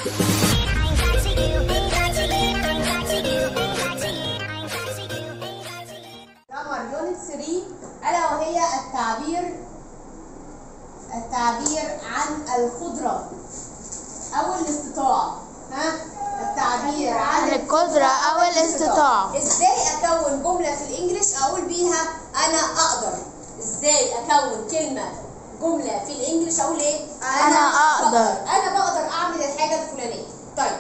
نمر يونت 3 ألا وهي التعبير التعبير عن القدرة أو الاستطاعة ها التعبير عن عن القدرة أو الاستطاعة. ازاي أكون جملة في الإنجليش أقول بيها أنا أقدر ازاي أكون كلمة جملة في الإنجليش أقول إيه أنا أقدر. أنا بقدر أعمل الحاجة الفلانية طيب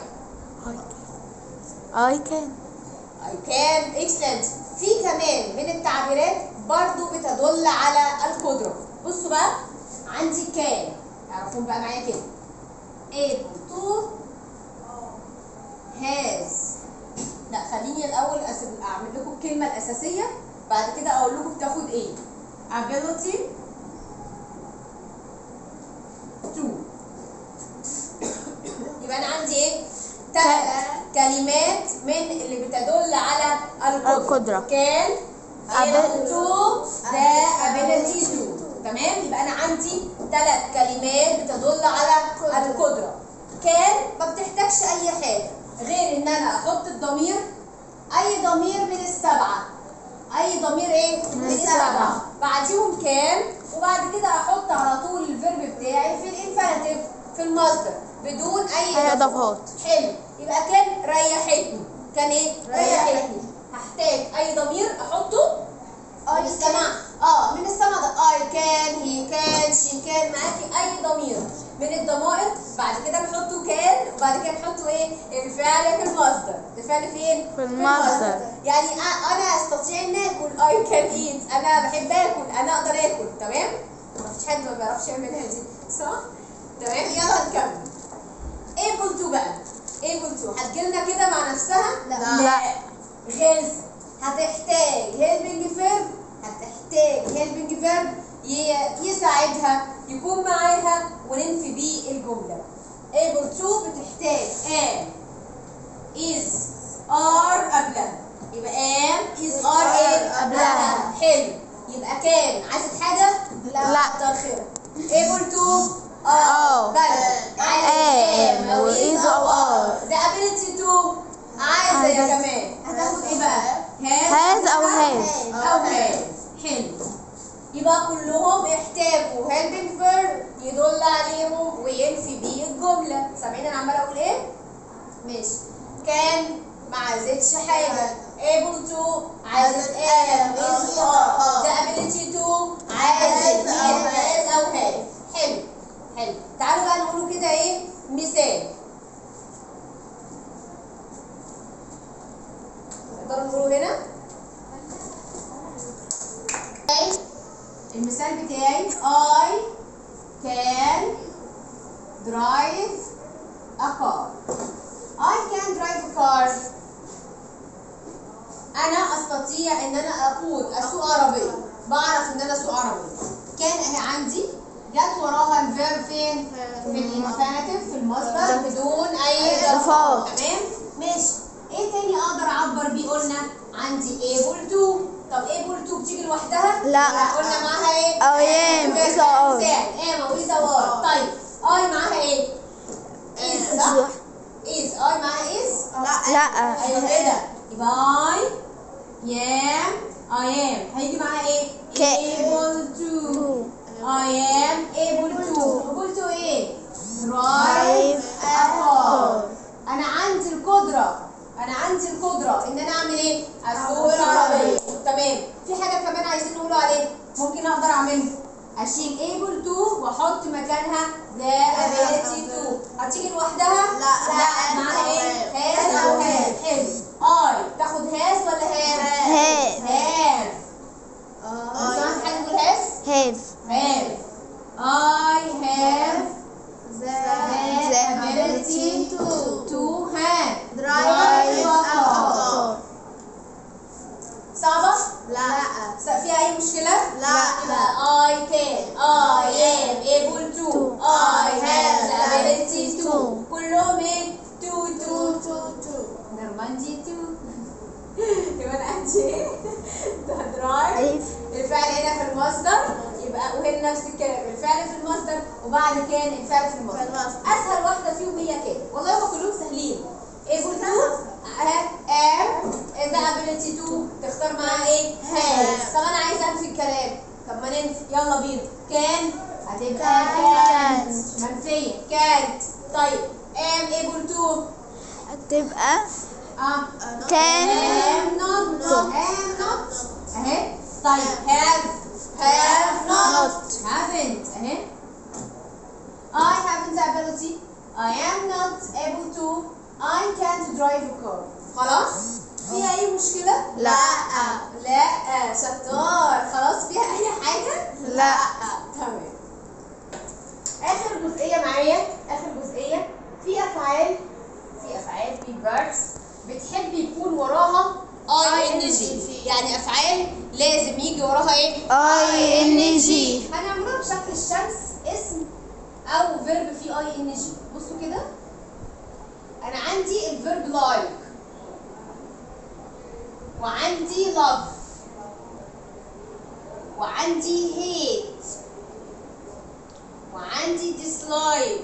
I can I can excellent في كمان من التعبيرات برضو بتدل على القدرة بصوا بقى عندي can اعرفون بقى معايا كده able to has لا خليني الأول أسيب أعمل لكم الكلمة الأساسية بعد كده أقول لكم بتاخد إيه ability to يبقى أنا عندي إيه ثلاث كلمات من اللي بتدل على القدرة القدرة. كان Abil- able to the ability to تمام يبقى أنا عندي ثلاث كلمات بتدل على القدرة كان ما بتحتاجش أي حاجة غير إن أنا أحط الضمير أي ضمير من السبعة أي ضمير إيه؟ من السبعة. بعديهم كان وبعد كده أحط على طول الفيرب بتاعي في الانفينيتيف في المصدر بدون أي أي إضافات. حلو يبقى كان ريحتني كان ايه ريحتني هحتاج اي ضمير احطه من السماع اه من السماع ده اي كان هي كان شي كان معاكي اي ضمير من الضمائر بعد كده نحطه كان وبعد كده نحطه ايه الفعل في المصدر الفعل فين في المصدر. يعني أ- انا استطيع ان اكل اي كان ايت انا بحب اكل انا اقدر اكل تمام مفيش حد ما بيعرفش يعملها دي صح تمام يلا نكمل able to بقى able to هتجيلنا كده مع نفسها لا. غلس هتحتاج helping verb هتحتاج helping verb ي- يساعدها يكون معاها وننفي بيه الجملة able to بتحتاج am is are قبلها يبقى am is are ايه قبلها. حلو يبقى كان عايزة حاجة لا. كتر خيرك able to آه. بلد am و is أو are. the ability to عايزة يا عايزة. كمان هتاخد ايه بقى has أو has. أو has حلو يبقى كلهم احتاجوا helping verb يدل عليهم وينفي بيه الجملة سامعين انا عمالة اقول ايه؟ ماشي كان ما عايزتش حاجة able to عايزة am is are the ability to عايزة is has أو has حلو حلو تعالوا بقى نقوله كده ايه مثال نقدر نقوله هنا المثال بتاعي I can drive a car I can drive a car أنا أستطيع إن أنا أقود أسوق عربية بعرف إن أنا أسوق عربية كان أهي عندي جت وراها الفيرب فين؟ في الانفينيتيف في المصدر بدون أي إضافات. تمام؟ ماشي إيه تاني أقدر أعبر بيه قلنا؟ عندي able to طب able to بتيجي لوحدها؟ لا. قلنا معاها إيه؟ أو am is or. مثال am أو is أو are طيب I معاها إيه؟ is صح؟ is I معاها is؟ لا ايوه كده يبقى I am I am هيجي معاها ايه؟ Ca- able to I am able to able to ايه؟ Drive drive a car انا عندي القدرة انا عندي القدرة ان انا اعمل ايه؟ اسوق العربية تمام في حاجة كمان عايزين نقوله عليه ممكن اقدر اعمله اشيل able to واحط مكانها the ability to هتيجي لوحدها؟ لا. لا معاها ايه؟ has او have حلو I تاخد has ولا have؟ Have. have سمعت حد يقول have؟ have have I have the the ability to to have drive a a car car صعبة؟ لا س- فيها أي مشكلة؟ لا. يبقى I can I am able to I have the ability to كلهم ايه؟ to to to to نرمندي to يبقى أنا عندي ايه؟ درايف ألف. الفعل هنا في المصدر يبقى وهنا نفس الكلام الفعل في المصدر وبعد كان الفعل في المصدر في المصدر. اسهل واحده فيهم هي كده والله منفيه can't طيب am able to تبقى اه can am not am not اهي طيب have have not haven't اهي I haven't the ability I am not able to I can't drive a car خلاص فيها اي مشكلة؟ لا. لا شطار خلاص فيها اي حاجة؟ لا. تمام اخر جزئية معايا اخر جزئية في افعال في افعال في verbs بتحب يكون وراها ing يعني افعال لازم يجي وراها ايه ing هنعملها بشكل الشمس اسم او فيرب فيه اي ان جي بصوا كده انا عندي الفيرب لايك وعندي love وعندي hate وعندي dislike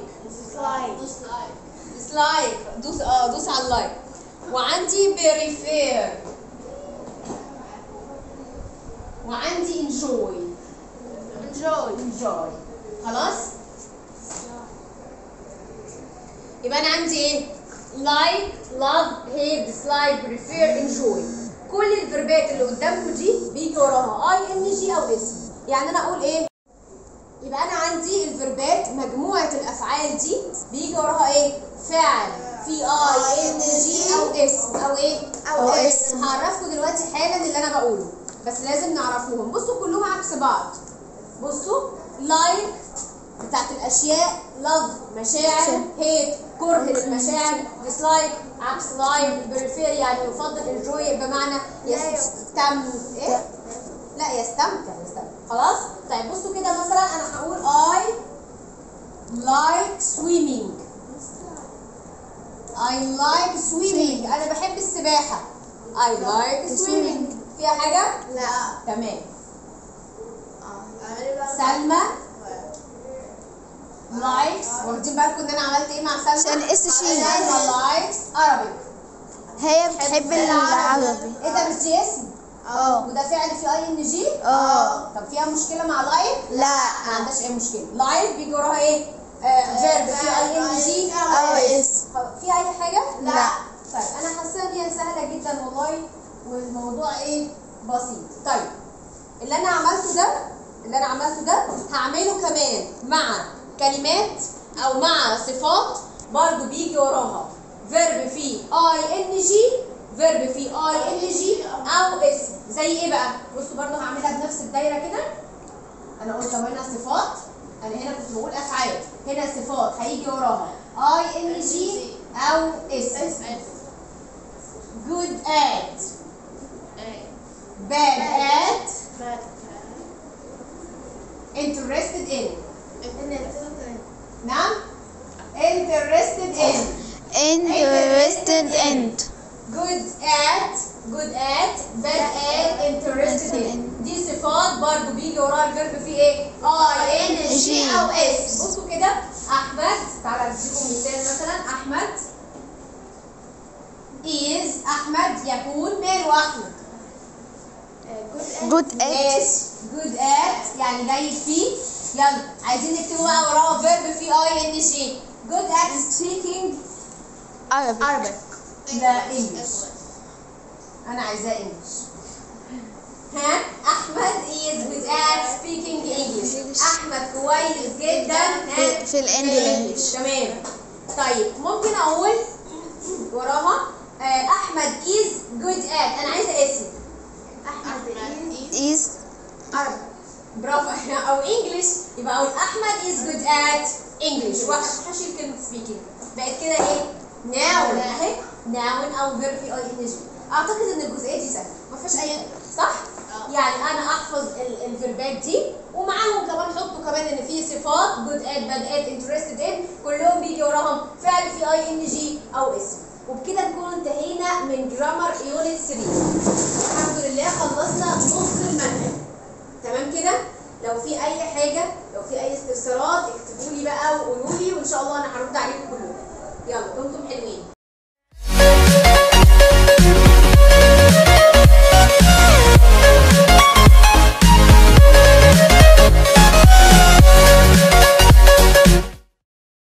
dislike دوس اه دوس على اللايك وعندي prefer وعندي enjoy enjoy خلاص يبقى انا عندي ايه like love hate dislike prefer enjoy كل الفيربات اللي قدامكم دي بيجي وراها اي ان جي او اسم يعني انا اقول ايه يبقى انا عندي الفيربات مجموعه الافعال دي بيجي وراها ايه فعل في اي ان جي او اسم او ايه أو اسم. هعرفكم دلوقتي حالا اللي انا بقوله بس لازم نعرفوهم بصوا كلهم عكس بعض بصوا لايك بتاعت الاشياء لاف مشاعر هيت كره للمشاعر ديسلايك عكس لايك بريفير يعني يفضل انجوي بمعنى يستم ايه لا يستمتع يستمتع خلاص طيب بصوا كده مثلا انا هقول I like swimming I like swimming انا بحب السباحة I like swimming فيها حاجة؟ لا تمام سلمى لايكس واخدين بالكم ان انا عملت ايه مع سلمى؟ عشان اس شين. سلمى لايكس عربي هي بتحب العربي ايه ده مش دي اسم؟ اه وده فعل في اي ان جي؟ اه طب فيها مشكلة مع لايك؟ لا ما عندهاش اي مشكله لايف بيجي وراها ايه فيرب في اي ان جي أو اس. فيها اي حاجه لا. طيب انا حاسه ان هي سهله جدا والله والموضوع ايه بسيط طيب اللي انا عملته ده اللي انا عملته ده هعمله كمان مع كلمات او مع صفات برضو بيجي وراها فيرب في اي ان جي فيرب في اي ان جي او اسم زي ايه بقى بصوا برضو هعملها بنفس الدايره كده انا قلت اهو هنا صفات انا هنا كنت بقول افعال هنا صفات هيجي وراها اي ان جي او اسم good at bad at interested in نعم interested in interested in good at good at bad at interested in دي صفات برضو بيجي وراها الفيرب فيه ايه اي ان جي او اس بصوا كده احمد تعالى اديكم مثال مثلا احمد is احمد يكون ماله احمد good at ماشي good at يعني جيد فيه يلا عايزين نكتبه بقى وراها فيرب فيه اي ان جي good at speaking Arabic Arabic لا انجلش انا عايزاه انجلش ها احمد is good at speaking English احمد كويس جدا ها في- في الإنجليش. تمام طيب ممكن اقول وراها آه، احمد is good at انا عايزه اسم is عربي برافو او انجلش يبقى اقول احمد is good at English واحد هشيل كلمه speaking بقت كده ايه noun اهي noun او verb في اي ان جي اعتقد ان الجزئيه دي سهله ما فيهاش اي صح يعني انا احفظ ال- الفيربات دي ومعاهم كمان حطوا كمان ان في صفات good at bad at interested in كلهم بيجي وراهم فعل في اي ان جي او اسم وبكده نكون انتهينا من جرامر يونت 3 الحمد لله خلصنا نص المنهج تمام كده لو في اي حاجه لو في اي استفسارات اكتبوا لي بقى وقولوا لي وان شاء الله انا هرد عليكم كلكم يلا دمتم حلوين